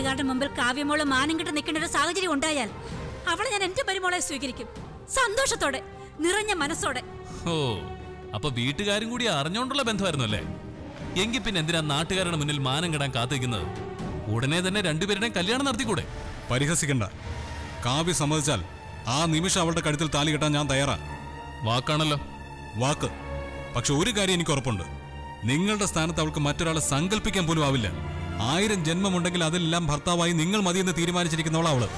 വീട്ടുകാരുടെ മുമ്പിൽ കാവ്യമോള് മാനം കിട്ട് നിൽക്കേണ്ട ഒരു സാഹചര്യം ഉണ്ടായാൽ അവളെ ഞാൻ എന്റെ മരുമോളെ സ്വീകരിക്കും സന്തോഷത്തോടെ നിറഞ്ഞ മനസ്സോടെ ഓ അപ്പൊ വീട്ടുകാരും കൂടി അറിഞ്ഞോണ്ടുള്ള ബന്ധമായിരുന്നു അല്ലേ എങ്കിൽ പിന്നെ എന്തിനാ നാട്ടുകാരുടെ മുന്നിൽ മാനം കെടാൻ കാത്തിരിക്കുന്നത് ഉടനെ തന്നെ രണ്ടുപേരുടെയും കല്യാണം നടത്തിക്കൂടെ പരിഹസിക്കണ്ട കാവ്യ സമ്മതിച്ചാൽ ആ നിമിഷം അവളുടെ കഴുത്തിൽ താലി കെട്ടാൻ ഞാൻ തയ്യാറാ വാക്കാണല്ലോ വാക്ക് പക്ഷെ ഒരു കാര്യം എനിക്ക് ഉറപ്പുണ്ട് നിങ്ങളുടെ സ്ഥാനത്ത് അവൾക്ക് മറ്റൊരാളെ സങ്കല്പിക്കാൻ പോലും ആവില്ല ആയിരം ജന്മമുണ്ടെങ്കിൽ അതെല്ലാം ഭർത്താവായി നിങ്ങൾ മതിയെന്ന് തീരുമാനിച്ചിരിക്കുന്നവളാ അവള്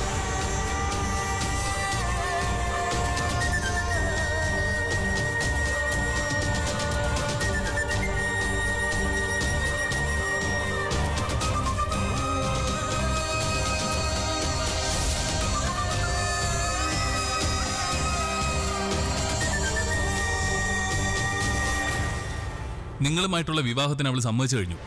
നിങ്ങളുമായിട്ടുള്ള വിവാഹത്തിന് അവൾ സമ്മതിച്ചു കഴിഞ്ഞു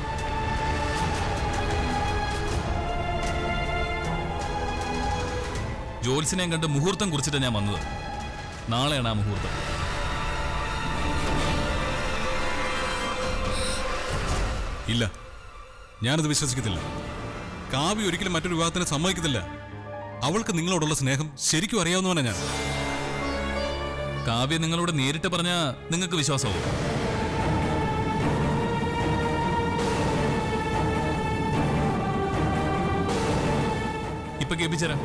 ജോത്സിനെയും കണ്ട് മുഹൂർത്തം കുറിച്ചിട്ടാണ് ഞാൻ വന്നത് നാളെയാണ് ആ മുഹൂർത്തം ഇല്ല ഞാനത് വിശ്വസിക്കത്തില്ല കാവ്യ ഒരിക്കലും മറ്റൊരു വിവാഹത്തിന് സമ്മതിക്കത്തില്ല അവൾക്ക് നിങ്ങളോടുള്ള സ്നേഹം ശരിക്കും അറിയാവുന്നവനാ ഞാൻ കാവ്യ നിങ്ങളോട് നേരിട്ട് പറഞ്ഞാ നിങ്ങൾക്ക് വിശ്വാസമാവും ഇപ്പൊ കേൾപ്പിച്ചരാം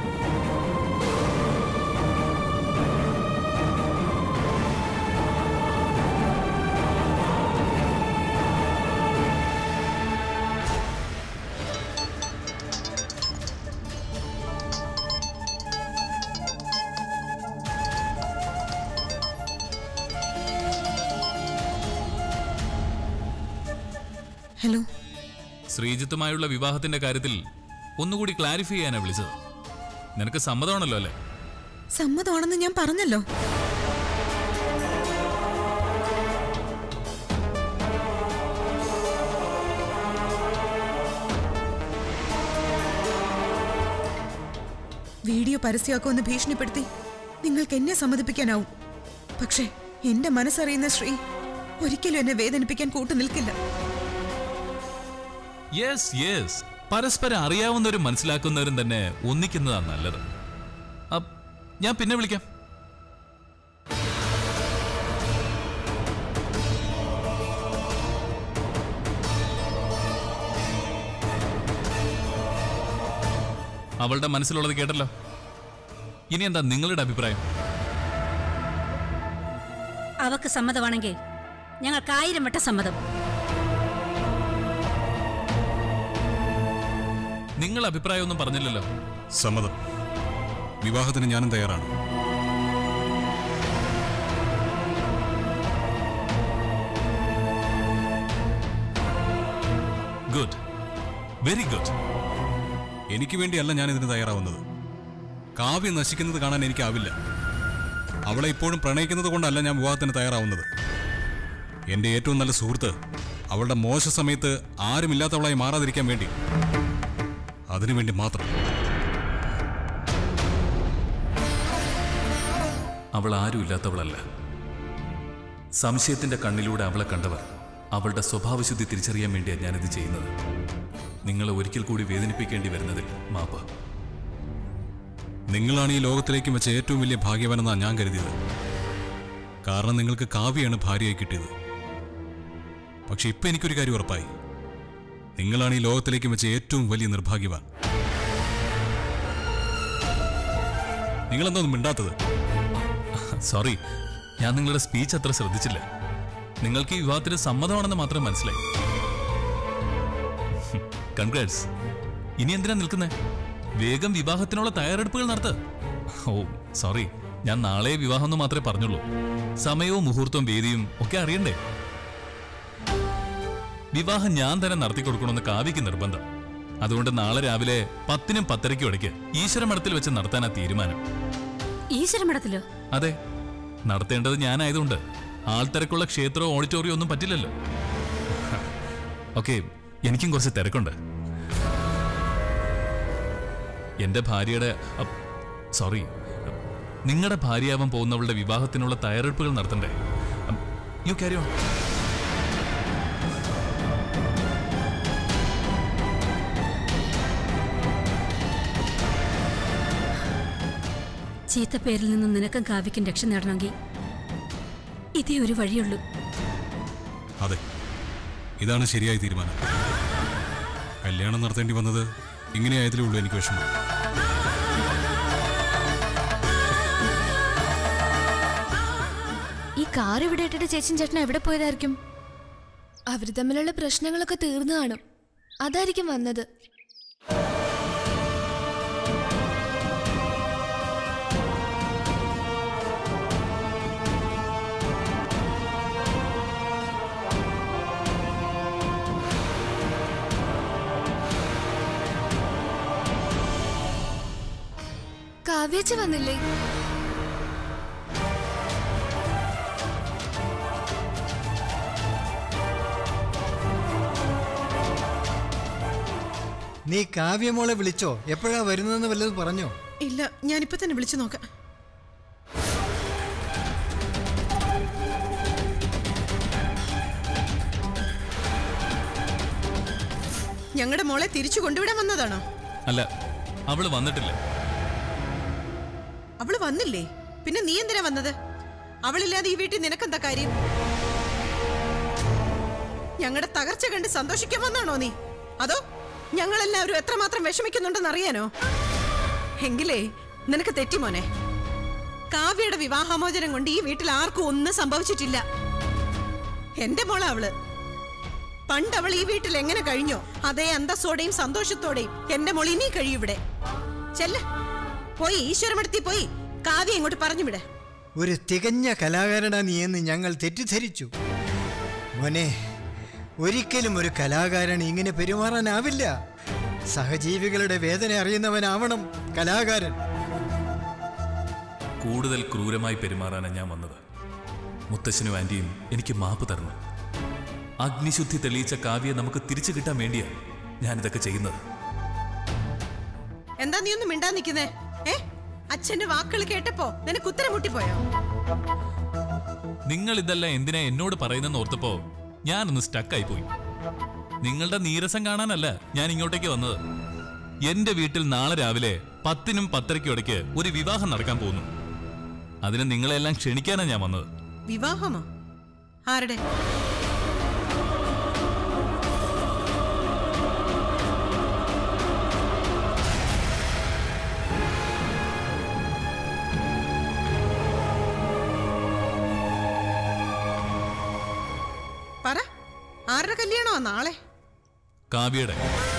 ഹലോ ശ്രീജിത്തുമായുള്ള വിവാഹത്തിന്റെ കാര്യത്തിൽ ഒന്നുകൂടി ക്ലാരിഫൈ ചെയ്യാനാ വിളിച്ചത് നിനക്ക് സമ്മതമാണല്ലോ അല്ലേ സമ്മതമാണെന്ന് ഞാൻ പറഞ്ഞല്ലോ വീഡിയോ പരസ്യമാക്കുമെന്ന് ഭീഷണിപ്പെടുത്തി നിങ്ങൾക്ക് എന്നെ സമ്മതിപ്പിക്കാനാവും പക്ഷേ എന്റെ മനസ്സറിയുന്ന ശ്രീ ഒരിക്കലും എന്നെ വേദനിപ്പിക്കാൻ കൂട്ടു നിൽക്കില്ല യെസ് യെസ് പരസ്പരം അറിയാവുന്നവരും മനസ്സിലാക്കുന്നവരും തന്നെ ഒന്നിക്കുന്നതാണ് നല്ലത് അപ്പ് ഞാൻ പിന്നെ വിളിക്കാം അവളുടെ മനസ്സിലുള്ളത് കേട്ടല്ലോ ഇനി എന്താ നിങ്ങളുടെ അഭിപ്രായം അവക്ക് സമ്മതമാണെങ്കിൽ ഞങ്ങൾക്ക് ആയിരം വട്ട സമ്മതം നിങ്ങൾ അഭിപ്രായമൊന്നും പറഞ്ഞില്ലല്ലോ സമ്മതം വിവാഹത്തിന് ഞാനും തയ്യാറാണ് ഗുഡ് വെരി ഗുഡ് എനിക്ക് വേണ്ടിയല്ല ഞാൻ ഇതിന് തയ്യാറാവുന്നത് കാവ്യ നശിക്കുന്നത് കാണാൻ എനിക്കാവില്ല അവളെ ഇപ്പോഴും പ്രണയിക്കുന്നത് കൊണ്ടല്ല ഞാൻ വിവാഹത്തിന് തയ്യാറാവുന്നത് എൻ്റെ ഏറ്റവും നല്ല സുഹൃത്ത് അവളുടെ മോശ സമയത്ത് ആരുമില്ലാത്തവളായി മാറാതിരിക്കാൻ വേണ്ടി അതിനുവേണ്ടി മാത്രം അവൾ ആരുമില്ലാത്തവളല്ല സംശയത്തിന്റെ കണ്ണിലൂടെ അവളെ കണ്ടവർ അവളുടെ സ്വഭാവശുദ്ധി തിരിച്ചറിയാൻ വേണ്ടിയാണ് ഞാനിത് ചെയ്യുന്നത് നിങ്ങളെ ഒരിക്കൽ കൂടി വേദനിപ്പിക്കേണ്ടി വരുന്നതിൽ മാപ്പ് നിങ്ങളാണ് ഈ ലോകത്തിലേക്കും വെച്ച ഏറ്റവും വലിയ ഭാഗ്യവാനെന്നാണ് ഞാൻ കരുതിയത് കാരണം നിങ്ങൾക്ക് കാവ്യയാണ് ഭാര്യയായി കിട്ടിയത് പക്ഷെ ഇപ്പൊ എനിക്കൊരു കാര്യം ഉറപ്പായി നിങ്ങളാണ് ഈ ലോകത്തിലേക്കും വെച്ച ഏറ്റവും വലിയ നിർഭാഗ്യവാൻ നിങ്ങളെന്തോന്നും മിണ്ടാത്തത് സോറി ഞാൻ നിങ്ങളുടെ സ്പീച്ച് അത്ര ശ്രദ്ധിച്ചില്ല നിങ്ങൾക്ക് ഈ വിവാഹത്തിന് സമ്മതമാണെന്ന് മാത്രം മനസ്സിലായി കൺഗ്രാറ്റ്സ് ഇനി എന്തിനാ നിൽക്കുന്നേ വേഗം വിവാഹത്തിനുള്ള തയ്യാറെടുപ്പുകൾ നടത്ത് ഓ സോറി ഞാൻ നാളെ വിവാഹം എന്ന് മാത്രമേ പറഞ്ഞുള്ളൂ സമയവും മുഹൂർത്തവും വേദിയും ഒക്കെ അറിയണ്ടേ വിവാഹം ഞാൻ തന്നെ നടത്തി കൊടുക്കണമെന്ന് കാവ്യക്ക് നിർബന്ധം അതുകൊണ്ട് നാളെ രാവിലെ പത്തിനും പത്തരയ്ക്കും ഇടയ്ക്ക് ഈശ്വരമഠത്തിൽ വെച്ച് നടത്താനാ തീരുമാനം ഈശ്വരമഠത്തിലോ അതെ നടത്തേണ്ടത് ഞാനായതുകൊണ്ട് ആൾത്തിരക്കുള്ള ക്ഷേത്രവും ഓഡിറ്റോറിയം ഒന്നും പറ്റില്ലല്ലോ ഓക്കെ എനിക്കും കുറച്ച് തിരക്കുണ്ട് എന്റെ ഭാര്യയുടെ സോറി നിങ്ങളുടെ ഭാര്യയാവാൻ പോകുന്നവളുടെ വിവാഹത്തിനുള്ള തയ്യാറെടുപ്പുകൾ നടത്തണ്ടേ യു ക്യാരി ഓൺ ചീത്ത പേരിൽ നിന്ന് നിനക്കും കാവ്യക്കും രക്ഷ നേടണമെങ്കിൽ ഇതേ ഒരു വഴിയുള്ളൂ അതെ ഇതാണ് ശരിയായ തീരുമാനം കല്യാണം നടത്തേണ്ടി വന്നത് ഇങ്ങനെയായതിലേ ഉള്ളൂ എനിക്ക് വിഷമം ഈ കാർ ഇവിടെ ഇട്ടിട്ട് ചേച്ചൻ ചേട്ടൻ എവിടെ പോയതായിരിക്കും അവര് തമ്മിലുള്ള പ്രശ്നങ്ങളൊക്കെ തീർന്നു കാണും അതായിരിക്കും വന്നത് കാവ്യച്ച വന്നില്ലേ നീ കാവ്യമോളെ വിളിച്ചോ എപ്പോഴാ വരുന്നതെന്ന് വല്ലതും പറഞ്ഞോ ഇല്ല ഞാനിപ്പോ തന്നെ വിളിച്ചു നോക്കാം ഞങ്ങളുടെ മോളെ തിരിച്ചു കൊണ്ടുവിടാൻ വന്നതാണോ അല്ല അവള് വന്നിട്ടില്ല അവള് വന്നില്ലേ പിന്നെ നീ എന്തിനാ വന്നത് അവളില്ലാതെ ഈ വീട്ടിൽ നിനക്കെന്താ കാര്യം ഞങ്ങളുടെ തകർച്ച കണ്ട് സന്തോഷിക്കാൻ വന്നാണോ നീ അതോ ഞങ്ങളെല്ലാവരും എത്രമാത്രം വിഷമിക്കുന്നുണ്ടെന്ന് അറിയാനോ എങ്കിലേ നിനക്ക് തെറ്റി മോനെ കാവ്യയുടെ വിവാഹമോചനം കൊണ്ട് ഈ വീട്ടിൽ ആർക്കും ഒന്നും സംഭവിച്ചിട്ടില്ല എന്റെ മോളാ അവള് പണ്ട് അവൾ ഈ വീട്ടിൽ എങ്ങനെ കഴിഞ്ഞോ അതേ അന്തസ്സോടെയും സന്തോഷത്തോടെയും എന്റെ മോൾ ഇനി കഴിയും ഇവിടെ ചെല്ല പോയി ഈശ്വരമടുത്തി പോയി കാവ്യ ഇങ്ങോട്ട് പറഞ്ഞു വിട ഒരു തികഞ്ഞ കലാകാരനാ നീയെന്ന് ഞങ്ങൾ തെറ്റിദ്ധരിച്ചു മോനെ ഒരിക്കലും ഒരു കലാകാരൻ ഇങ്ങനെ പെരുമാറാനാവില്ല സഹജീവികളുടെ വേദന അറിയുന്നവനാവണം കലാകാരൻ കൂടുതൽ ക്രൂരമായി പെരുമാറാനാണ് ഞാൻ വന്നത് മുത്തശ്ശനും ആന്റിയും എനിക്ക് മാപ്പ് തരണം അഗ്നിശുദ്ധി തെളിയിച്ച കാവ്യെ നമുക്ക് തിരിച്ചു കിട്ടാൻ വേണ്ടിയാ ഞാനിതൊക്കെ ചെയ്യുന്നത് എന്താ നീ ഒന്നും മിണ്ടാ നിക്കുന്നേ ഏ അച്ഛന്റെ വാക്കുകൾ കേട്ടപ്പോ നിനക്ക് ഉത്തരം മുട്ടിപ്പോയോ നിങ്ങൾ ഇതെല്ലാം എന്തിനാ എന്നോട് പറയുന്നെന്ന് ഓർത്തപ്പോ ഞാനൊന്ന് സ്റ്റക്കായി പോയി നിങ്ങളുടെ നീരസം കാണാനല്ല ഞാൻ ഇങ്ങോട്ടേക്ക് വന്നത് എന്റെ വീട്ടിൽ നാളെ രാവിലെ പത്തിനും പത്തരയ്ക്കും ഇടയ്ക്ക് ഒരു വിവാഹം നടക്കാൻ പോകുന്നു അതിന് നിങ്ങളെല്ലാം ക്ഷണിക്കാനാണ് ഞാൻ വന്നത് വിവാഹമോ ആരുടെ പറ ആരുടെ കല്യാണോ നാളെ കാവ്യയുടെ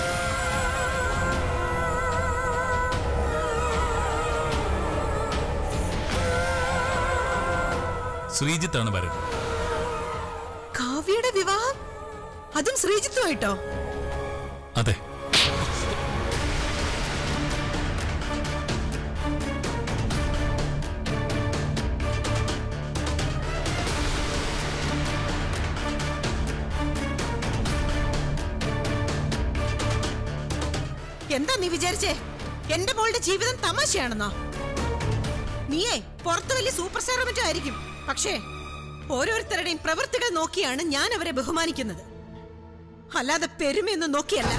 ശ്രീജിത്താണ് വരൻ കാവ്യയുടെ വിവാഹം അതും ശ്രീജിത്തുമായിട്ടോ അതെ എന്താ നീ വിചാരിച്ചേ എന്റെ മോളുടെ ജീവിതം തമാശയാണെന്നോ നീയേ പുറത്ത് വലിയ സൂപ്പർ സ്റ്റാർ മറ്റോ ആയിരിക്കും പക്ഷേ ഓരോരുത്തരുടെയും പ്രവൃത്തികൾ നോക്കിയാണ് ഞാൻ അവരെ ബഹുമാനിക്കുന്നത് അല്ലാതെ പെരുമയൊന്നും നോക്കിയല്ല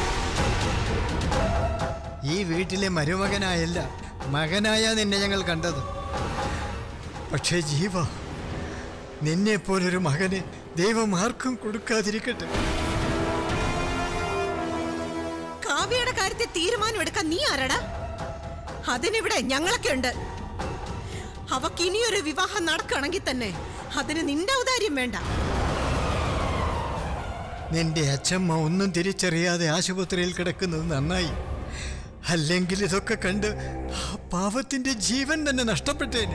ഈ വീട്ടിലെ മരുമകനായല്ല മകനായ നിന്നെ ഞങ്ങൾ കണ്ടത് പക്ഷേ ജീവ നിന്നെപ്പോലൊരു മകനെ ദൈവം ആർക്കും കൊടുക്കാതിരിക്കട്ടെ കാവ്യയുടെ കാര്യത്തിൽ തീരുമാനമെടുക്കാൻ നീ ആരടാ അതിനിവിടെ ഞങ്ങളൊക്കെ ഉണ്ട് അവക്ക് ഇനിയൊരു വിവാഹം നടക്കുകയാണെങ്കിൽ തന്നെ അതിന് നിന്റെ ഔദാര്യം വേണ്ട നിന്റെ അച്ഛമ്മ ഒന്നും തിരിച്ചറിയാതെ ആശുപത്രിയിൽ കിടക്കുന്നത് നന്നായി അല്ലെങ്കിൽ ഇതൊക്കെ കണ്ട് ആ പാവത്തിന്റെ ജീവൻ തന്നെ നഷ്ടപ്പെട്ടേനെ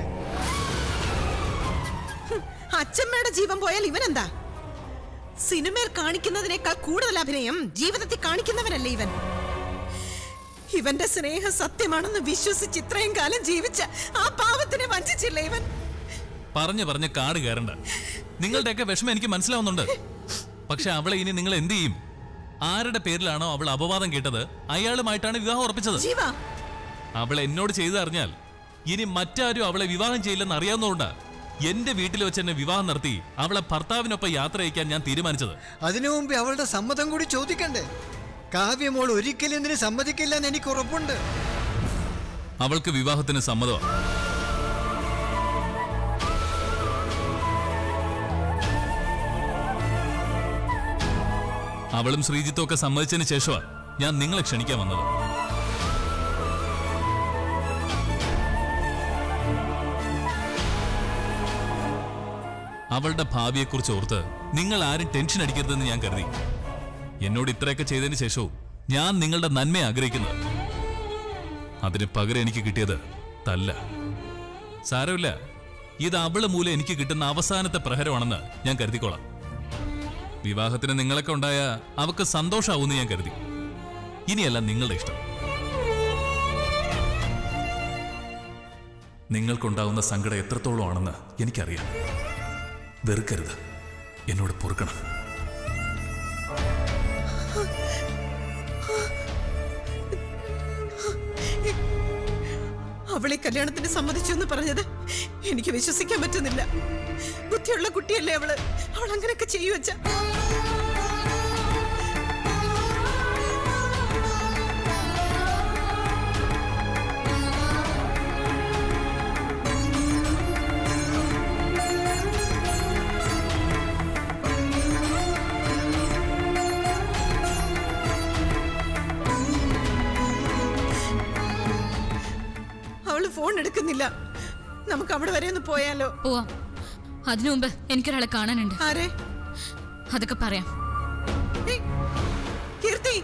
അച്ഛമ്മയുടെ ജീവൻ പോയാൽ ഇവനെന്താ സിനിമയിൽ കാണിക്കുന്നതിനേക്കാൾ കൂടുതൽ അഭിനയം ജീവിതത്തിൽ കാണിക്കുന്നവനല്ലേ ഇവൻ ഇവന്റെ സ്നേഹം സത്യമാണെന്ന് വിശ്വസിച്ച് ഇത്രയും കാലം ജീവിച്ച ആ പാവത്തിനെ വഞ്ചിച്ചില്ലേ ഇവൻ പറഞ്ഞു പറഞ്ഞ് കാട് കയറണ്ട നിങ്ങളുടെയൊക്കെ വിഷമം എനിക്ക് മനസ്സിലാവുന്നുണ്ട് പക്ഷെ അവളെ ഇനി നിങ്ങൾ എന്ത് ചെയ്യും ആരുടെ പേരിലാണോ അവൾ അപവാദം കേട്ടത് അയാളുമായിട്ടാണ് വിവാഹം ഉറപ്പിച്ചത് ജീവ അവൾ എന്നോട് ചെയ്തറിഞ്ഞാൽ ഇനി മറ്റാരും അവളെ വിവാഹം ചെയ്യില്ലെന്ന് അറിയാവുന്നതുകൊണ്ടാ എന്റെ വീട്ടിൽ വെച്ച് എന്നെ വിവാഹം നടത്തി അവളെ ഭർത്താവിനൊപ്പം യാത്ര അയക്കാൻ ഞാൻ തീരുമാനിച്ചത് അതിനു മുമ്പ് അവളുടെ സമ്മതം കൂടി ചോദിക്കണ്ടേ കാവ്യമോൾ ഒരിക്കലും ഇതിന് സമ്മതിക്കില്ല എന്ന് എനിക്ക് ഉറപ്പുണ്ട് അവൾക്ക് വിവാഹത്തിന് സമ്മതമാണ് അവളും ശ്രീജിത്തും ഒക്കെ സമ്മതിച്ചതിന് ശേഷമാണ് ഞാൻ നിങ്ങളെ ക്ഷണിക്കാൻ വന്നത് അവളുടെ ഭാവിയെക്കുറിച്ച് ഓർത്ത് നിങ്ങൾ ആരും ടെൻഷൻ അടിക്കരുതെന്ന് ഞാൻ കരുതി എന്നോട് ഇത്രയൊക്കെ ചെയ്തതിന് ശേഷവും ഞാൻ നിങ്ങളുടെ നന്മ ആഗ്രഹിക്കുന്നത് അതിന് പകരം എനിക്ക് കിട്ടിയത് തല്ല സാരമില്ല ഇത് അവള് മൂലം എനിക്ക് കിട്ടുന്ന അവസാനത്തെ പ്രഹരമാണെന്ന് ഞാൻ കരുതിക്കോളാം വിവാഹത്തിന് നിങ്ങളൊക്കെ ഉണ്ടായ അവക്ക് സന്തോഷാവൂന്ന് ഞാൻ കരുതി ഇനിയല്ല നിങ്ങളുടെ ഇഷ്ടം നിങ്ങൾക്കുണ്ടാവുന്ന സങ്കടം എത്രത്തോളം ആണെന്ന് എനിക്കറിയാം വെറുക്കരുത് എന്നോട് പൊറുക്കണം അവളെ കല്യാണത്തിന് സമ്മതിച്ചു എന്ന് പറഞ്ഞത് എനിക്ക് വിശ്വസിക്കാൻ പറ്റുന്നില്ല ബുദ്ധിയുള്ള കുട്ടിയല്ലേ അവള് അവൾ അങ്ങനെയൊക്കെ ചെയ്യൂ വെച്ച അവള് ഫോൺ എടുക്കുന്നില്ല നമുക്ക് അവിടെ വരെ ഒന്ന് പോയാലോ പോവാം അതിനു മുമ്പ് എനിക്കൊരാളെ കാണാനുണ്ട് ആരെ അതൊക്കെ പറയാം ഏയ്, കീർത്തി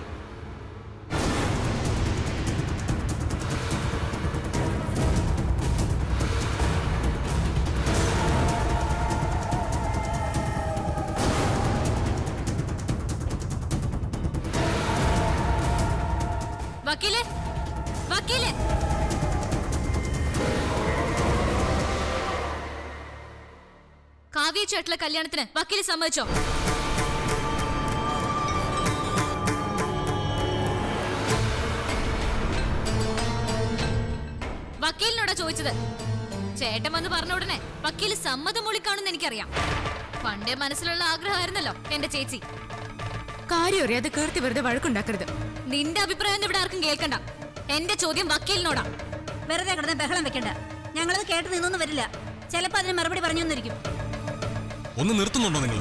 വക്കീലെ വക്കീലെ കാവ്യ ചേട്ടലെ കല്യാണത്തിന് വക്കീല് സമ്മതിച്ചോ വക്കീലിനോടാ ചോദിച്ചത് ചേട്ടൻ വന്ന് പറഞ്ഞ ഉടനെ വക്കീല് സമ്മതം മൊളിക്കാണെന്ന് എനിക്കറിയാം പണ്ടേ മനസ്സിലുള്ള ആഗ്രഹമായിരുന്നല്ലോ എന്റെ ചേച്ചി കാര്യം അറിയാതെ കീർത്തി വെറുതെ വഴക്കുണ്ടാക്കരുത് നിന്റെ അഭിപ്രായം ഒന്നും ഇവിടെ ആർക്കും കേൾക്കണ്ട എന്റെ ചോദ്യം വക്കീലിനോടാ വെറുതെ കിടന്ന് ബഹളം വെക്കണ്ട ഞങ്ങളത് കേട്ട് നിന്നൊന്നും വരില്ല ചിലപ്പോ അതിന് മറുപടി പറഞ്ഞു തന്നിരിക്കും ഒന്ന് നിർത്തുന്നുണ്ടോ നിങ്ങൾ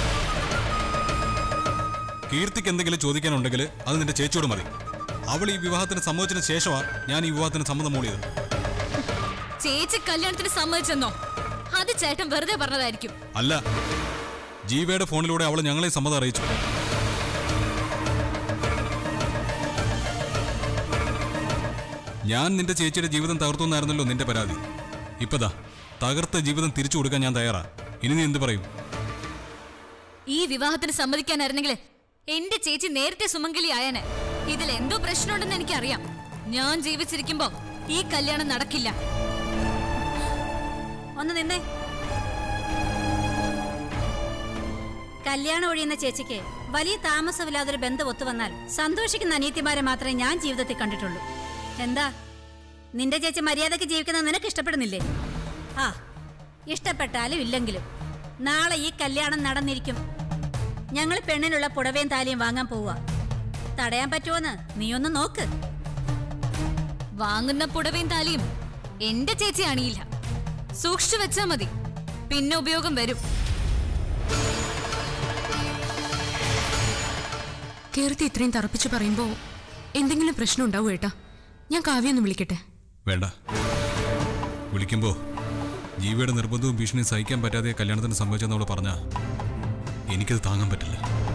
കീർത്തിക്ക് എന്തെങ്കിലും ചോദിക്കാനുണ്ടെങ്കിൽ അത് നിന്റെ ചേച്ചിയോട് മതി അവൾ ഈ വിവാഹത്തിന് സമ്മതിച്ചതിന് ശേഷമാണ് ഞാൻ ഈ വിവാഹത്തിന് സമ്മതം മൂളിയത് ചേച്ചി കല്യാണത്തിന് സമ്മതിച്ചെന്നോ അത് ചേട്ടൻ വെറുതെ പറഞ്ഞതായിരിക്കും അല്ല ജീവയുടെ ഫോണിലൂടെ അവൾ ഞങ്ങളെ സമ്മതം അറിയിച്ചു ഞാൻ നിന്റെ ചേച്ചിയുടെ ജീവിതം തകർത്തു എന്നായിരുന്നല്ലോ നിന്റെ പരാതി ഇപ്പതാ തകർത്ത ജീവിതം തിരിച്ചു കൊടുക്കാൻ ഞാൻ തയ്യാറാ ഇനി നീ എന്ത് പറയും ഈ വിവാഹത്തിന് സമ്മതിക്കാനായിരുന്നെങ്കിൽ എന്റെ ചേച്ചി നേരത്തെ സുമംഗലി ആയനെ ഇതിൽ എന്തോ പ്രശ്നമുണ്ടെന്ന് എനിക്കറിയാം ഞാൻ ജീവിച്ചിരിക്കുമ്പോ ഈ കല്യാണം നടക്കില്ല ഒന്ന് നിന്നേ കല്യാണം ഒഴിയുന്ന ചേച്ചിക്ക് വലിയ താമസമില്ലാതൊരു ബന്ധം ഒത്തുവന്നാൽ സന്തോഷിക്കുന്ന അനിയത്തിമാരെ മാത്രമേ ഞാൻ ജീവിതത്തിൽ കണ്ടിട്ടുള്ളൂ എന്താ നിന്റെ ചേച്ചി മര്യാദക്ക് ജീവിക്കുന്നത് നിനക്ക് ഇഷ്ടപ്പെടുന്നില്ലേ ആ ഇഷ്ടപ്പെട്ടാലും ഇല്ലെങ്കിലും നാളെ ഈ കല്യാണം നടന്നിരിക്കും ഞങ്ങൾ പെണ്ണിനുള്ള പുടവയും താലിയും വാങ്ങാൻ പോവുക തടയാൻ പറ്റുമോന്ന് നീ ഒന്ന് നോക്ക് വാങ്ങുന്ന പുടവയും താലിയും എന്റെ ചേച്ചി അണിയില്ല സൂക്ഷിച്ചു വെച്ചാ മതി പിന്നെ ഉപയോഗം വരും കീർത്തി ഇത്രയും തറപ്പിച്ച് പറയുമ്പോ എന്തെങ്കിലും പ്രശ്നം ഉണ്ടാവും ഏട്ടാ ഞാൻ കാവ്യൊന്ന് വിളിക്കട്ടെ വേണ്ട വിളിക്കുമ്പോ ജീവയുടെ നിർബന്ധവും ഭീഷണിയും സഹിക്കാൻ പറ്റാതെ കല്യാണത്തിന് സംഭവിച്ചെന്ന് അവൾ പറഞ്ഞ എനിക്കത് താങ്ങാൻ പറ്റില്ല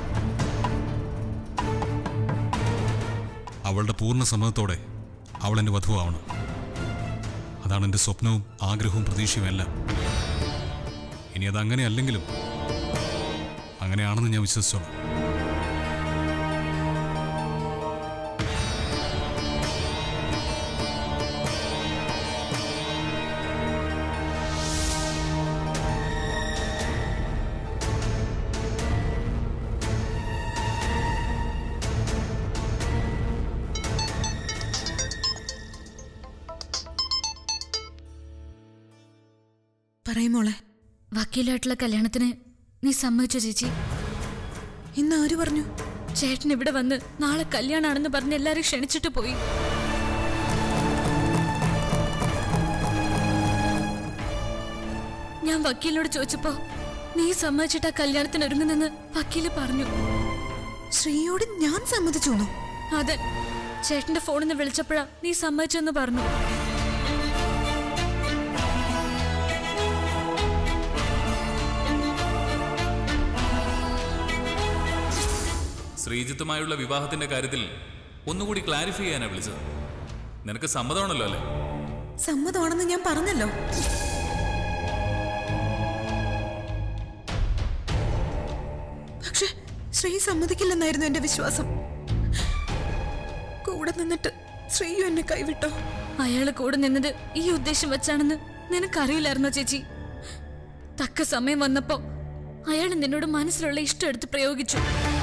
അവളുടെ പൂർണ്ണ സമ്മതത്തോടെ അവൾ എൻ്റെ വധുവാവണം അതാണ് എൻ്റെ സ്വപ്നവും ആഗ്രഹവും പ്രതീക്ഷയും എല്ലാം ഇനി അത് അങ്ങനെ അല്ലെങ്കിലും അങ്ങനെയാണെന്ന് ഞാൻ വിശ്വസിച്ചോളാം പറയുമോളെ വക്കീലായിട്ടുള്ള കല്യാണത്തിന് നീ സമ്മതിച്ചോ ചേച്ചി ഇന്ന് ആര് പറഞ്ഞു ചേട്ടൻ ഇവിടെ വന്ന് നാളെ കല്യാണാണെന്ന് പറഞ്ഞ് എല്ലാരും ക്ഷണിച്ചിട്ട് പോയി ഞാൻ വക്കീലിനോട് ചോദിച്ചപ്പോ നീ സമ്മതിച്ചിട്ട് ആ കല്യാണത്തിന് ഒരുങ്ങുന്നെന്ന് വക്കീല് പറഞ്ഞു ശ്രീയോട് ഞാൻ സമ്മതിച്ചു അതെ ചേട്ടന്റെ ഫോണിൽ നിന്ന് വിളിച്ചപ്പോഴാ നീ സമ്മതിച്ചെന്ന് പറഞ്ഞു ശ്രീജിത്തുമായുള്ള വിവാഹത്തിന്റെ കാര്യത്തിൽ ഒന്നുകൂടി ക്ലാരിഫൈ ചെയ്യാനാ വിളിച്ചത് നിനക്ക് സമ്മതമാണല്ലോ അല്ലേ സമ്മതമാണെന്ന് ഞാൻ പറഞ്ഞല്ലോ പക്ഷെ ശ്രീ സമ്മതിക്കില്ലെന്നായിരുന്നു എന്റെ വിശ്വാസം കൂടെ നിന്നിട്ട് ശ്രീയു എന്നെ കൈവിട്ടോ അയാള് കൂടെ നിന്നത് ഈ ഉദ്ദേശം വെച്ചാണെന്ന് നിനക്കറിയില്ലായിരുന്നോ ചേച്ചി തക്ക സമയം വന്നപ്പോ അയാൾ നിന്നോട് മനസ്സിലുള്ള ഇഷ്ടം എടുത്ത് പ്രയോഗിച്ചു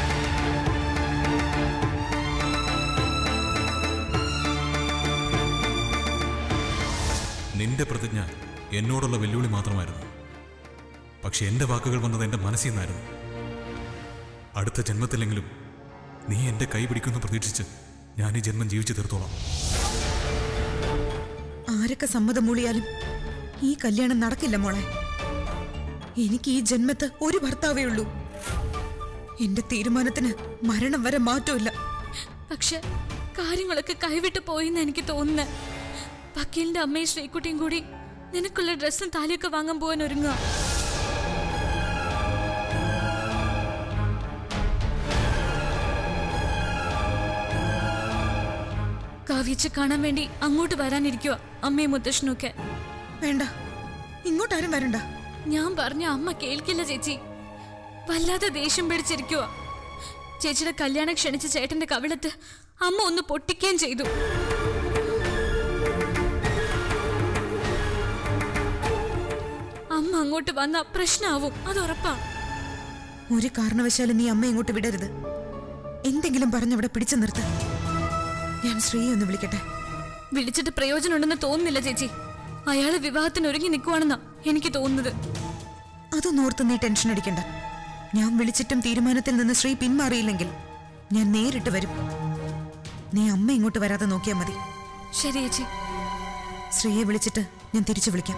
നിന്റെ പ്രതിജ്ഞ എന്നോടുള്ള വെല്ലുവിളി മാത്രമായിരുന്നു പക്ഷെ എന്റെ വാക്കുകൾ വന്നത് എന്റെ മനസ്സിൽ നിന്നായിരുന്നു അടുത്ത ജന്മത്തിലെങ്കിലും നീ എന്റെ കൈ പിടിക്കുമെന്ന് പ്രതീക്ഷിച്ച് ഞാൻ ഈ ജന്മം ജീവിച്ചു തീർത്തോളാം ആരൊക്കെ സമ്മതം മൂളിയാലും ഈ കല്യാണം നടക്കില്ല മോളെ എനിക്ക് ഈ ജന്മത്ത് ഒരു ഭർത്താവേ ഉള്ളൂ എന്റെ തീരുമാനത്തിന് മരണം വരെ മാറ്റമില്ല പക്ഷെ കാര്യങ്ങളൊക്കെ കൈവിട്ട് പോയിന്ന് എനിക്ക് തോന്നുന്നത് വക്കീലിന്റെ അമ്മയും ശ്രീകുട്ടിയും കൂടി നിനക്കുള്ള ഡ്രസ്സും താലിയൊക്കെ വാങ്ങാൻ പോകാൻ ഒരുങ്ങുക കാവ്യച്ച് കാണാൻ വേണ്ടി അങ്ങോട്ട് വരാനിരിക്കുക അമ്മയും മുത്തശ്ശനും ഒക്കെ വേണ്ട ഇങ്ങോട്ടാരും വരണ്ട ഞാൻ പറഞ്ഞ അമ്മ കേൾക്കില്ല ചേച്ചി വല്ലാതെ ദേഷ്യം പിടിച്ചിരിക്കുക ചേച്ചിയുടെ കല്യാണം ക്ഷണിച്ച ചേട്ടന്റെ കവിളത്ത് അമ്മ ഒന്ന് പൊട്ടിക്കുകയും ചെയ്തു അമ്മ അങ്ങോട്ട് വന്ന പ്രശ്നമാവും അത് ഉറപ്പാ ഒരു കാരണവശാലും നീ അമ്മ ഇങ്ങോട്ട് വിടരുത് എന്തെങ്കിലും പറഞ്ഞവിടെ പിടിച്ചു നിർത്ത് ഞാൻ ശ്രീയെ ഒന്ന് വിളിക്കട്ടെ വിളിച്ചിട്ട് പ്രയോജനമുണ്ടെന്ന് തോന്നുന്നില്ല ചേച്ചി അയാള് വിവാഹത്തിന് ഒരുങ്ങി നിൽക്കുവാണെന്നാ എനിക്ക് തോന്നുന്നത് അതൊന്നും ഓർത്ത് നീ ടെൻഷൻ അടിക്കണ്ട ഞാൻ വിളിച്ചിട്ടും തീരുമാനത്തിൽ നിന്ന് ശ്രീ പിന്മാറിയില്ലെങ്കിൽ ഞാൻ നേരിട്ട് വരും നീ അമ്മ ഇങ്ങോട്ട് വരാതെ നോക്കിയാൽ മതി ശരി ചേച്ചി ശ്രീയെ വിളിച്ചിട്ട് ഞാൻ തിരിച്ചു വിളിക്കാം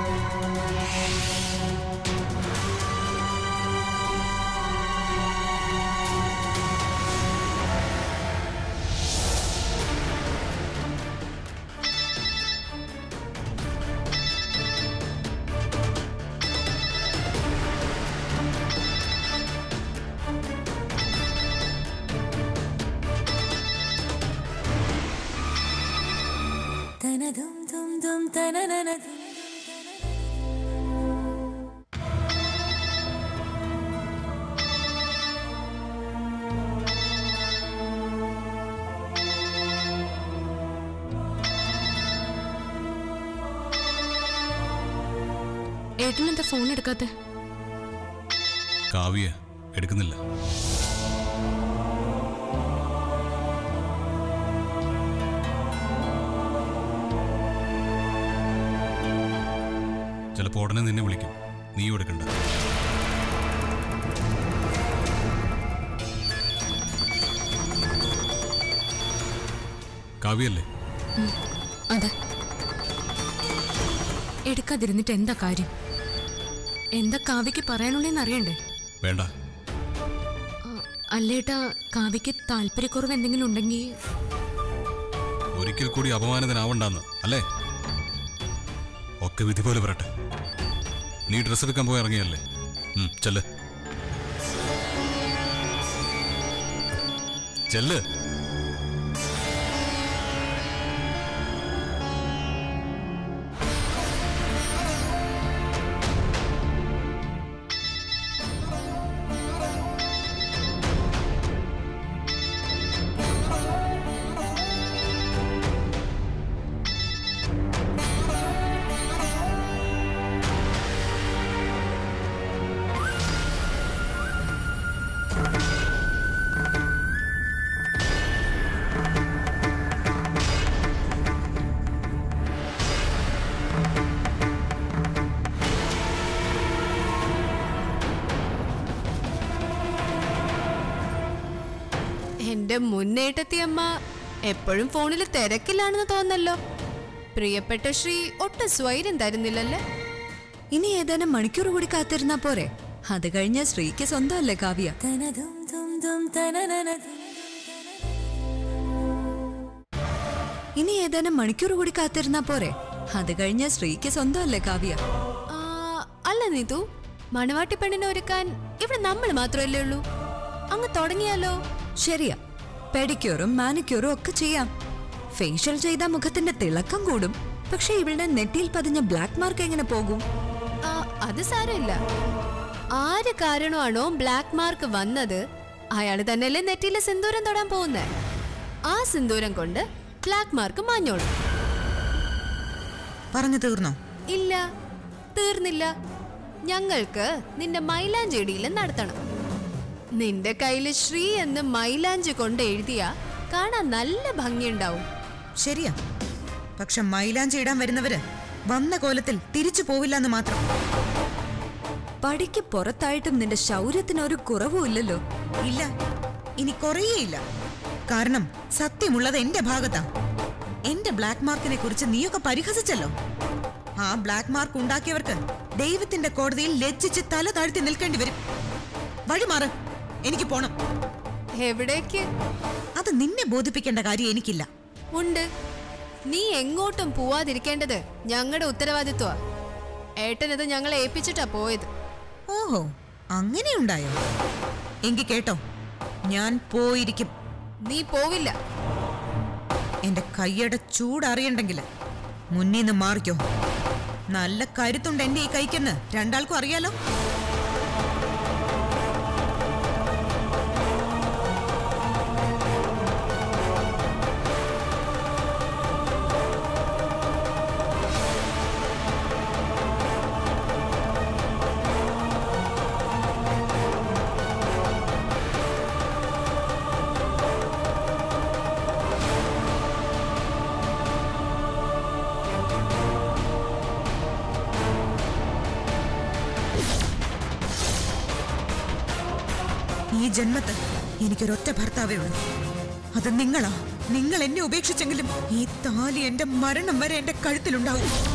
ഏട്ടൻ എന്താ ഫോൺ എടുക്കാത്തെ കാവ്യ എടുക്കുന്നില്ല ചിലപ്പോ ഉടനെ നിന്നെ വിളിക്കും നീ എടുക്കണ്ട കാവ്യല്ലേ അതെ എടുക്കാതിരുന്നിട്ട് എന്താ കാര്യം എന്താ കാവ്യക്ക് പറയാനുള്ളതെന്ന് അറിയണ്ടേ വേണ്ട ആ, അല്ലേട്ടാ കാവ്യക്ക് താല്പര്യക്കുറവ് എന്തെങ്കിലും ഉണ്ടെങ്കിൽ ഒരിക്കൽ കൂടി അപമാനിതനാവണ്ടെന്ന് അല്ലേ ഒക്കെ വിധി പോലെ വരട്ടെ നീ ഡ്രസ്സ് എടുക്കാൻ പോയി ഇറങ്ങിയല്ലേ ഉം, ചെല്ല് ചെല്ല് എന്റെ മുന്നേട്ടത്തി അമ്മ എപ്പോഴും ഫോണിൽ തിരക്കിലാണെന്ന് തോന്നല്ലോ പ്രിയപ്പെട്ട ശ്രീ ഒട്ടും സ്വൈര്യം തരുന്നില്ലല്ലേ ഇനി ഏതാനും മണിക്കൂർ കൂടി കാത്തിരുന്നാ പോരെ അത് കഴിഞ്ഞ ശ്രീക്ക് സ്വന്തമല്ലേ കാവ്യ ഇനി ഏതാനും മണിക്കൂർ കൂടി കാത്തിരുന്നാ പോരെ അത് കഴിഞ്ഞ ശ്രീക്ക് സ്വന്തമല്ലേ കാവ്യ ആ, അല്ല നീതു മണവാട്ടി പെണ്ണിനെ ഒരുക്കാൻ ഇവിടെ നമ്മൾ മാത്രമല്ലേ ഉള്ളൂ അങ്ങ് തുടങ്ങിയാലോ ശരിയാ പെഡിക്യൂറും മാനിക്യൂറും ഒക്കെ ചെയ്യാം ഫേഷ്യൽ ചെയ്ത മുഖത്തിന്റെ തിളക്കം കൂടും പക്ഷെ ഇവളുടെ നെറ്റിയിൽ പതിഞ്ഞ ബ്ലാക്ക് മാർക്ക് എങ്ങനെ പോകും ആ, അത് സാരമില്ല ആര് കാരണമാണോ ബ്ലാക്ക് മാർക്ക് വന്നത് അയാള് തന്നെയല്ലേ നെറ്റിയിലെ സിന്ദൂരം തൊടാൻ പോകുന്നേ ആ സിന്ദൂരം കൊണ്ട് ബ്ലാക്ക് മാർക്ക് മാഞ്ഞോളും പറഞ്ഞു തീർന്നോ ഇല്ല തീർന്നില്ല ഞങ്ങൾക്ക് നിന്റെ മൈലാഞ്ചിടിയിൽ നടത്തണം നിന്റെ കയ്യില് ശ്രീ എന്ന് മൈലാഞ്ചി കൊണ്ട് എഴുതിയ കാണാൻ നല്ല ഭംഗിയുണ്ടാവും ശരിയാ പക്ഷെ മൈലാഞ്ചി ഇടാൻ വരുന്നവര് വന്ന കോലത്തിൽ തിരിച്ചു പോവില്ല എന്ന് മാത്രം പടിക്ക് പുറത്തായിട്ടും നിന്റെ ശൗര്യത്തിന് ഒരു കുറവും ഇല്ലല്ലോ ഇല്ല ഇനി കുറയേയില്ല കാരണം സത്യമുള്ളത് എന്റെ ഭാഗത്താ എന്റെ ബ്ലാക്ക് മാർക്കിനെ കുറിച്ച് നീയൊക്കെ പരിഹസിച്ചല്ലോ ആ ബ്ലാക്ക് മാർക്ക് ഉണ്ടാക്കിയവർക്ക് ദൈവത്തിന്റെ കോടതിയിൽ ലജ്ജിച്ച് തല താഴ്ത്തി നിൽക്കേണ്ടി വരും വഴിമാറ് എനിക്ക് പോണം എവിടേക്ക് അത് നിന്നെ ബോധിപ്പിക്കേണ്ട കാര്യം എനിക്കില്ല ഉണ്ട് നീ എങ്ങോട്ടും പോവാതിരിക്കേണ്ടത് ഞങ്ങളുടെ ഉത്തരവാദിത്വമാ ഏട്ടനത് ഞങ്ങളെ ഏൽപ്പിച്ചിട്ടാ പോയത് ഓഹോ അങ്ങനെയുണ്ടായോ എങ്കി കേട്ടോ ഞാൻ പോയിരിക്കും നീ പോവില്ല എന്റെ കൈയുടെ ചൂടറിയണ്ടെങ്കിൽ മുന്നിൽ നിന്ന് മാറിക്കോ നല്ല കരുത്തുണ്ട് എന്റെ ഈ കൈക്കെന്ന് രണ്ടാൾക്കും അറിയാലോ ഈ ജന്മത്ത് എനിക്കൊരൊറ്റ ഭർത്താവേ ഉള്ളൂ അത് നിങ്ങളാ നിങ്ങൾ എന്നെ ഉപേക്ഷിച്ചെങ്കിലും ഈ താലി എന്റെ മരണം വരെ എന്റെ കഴുത്തിലുണ്ടാവും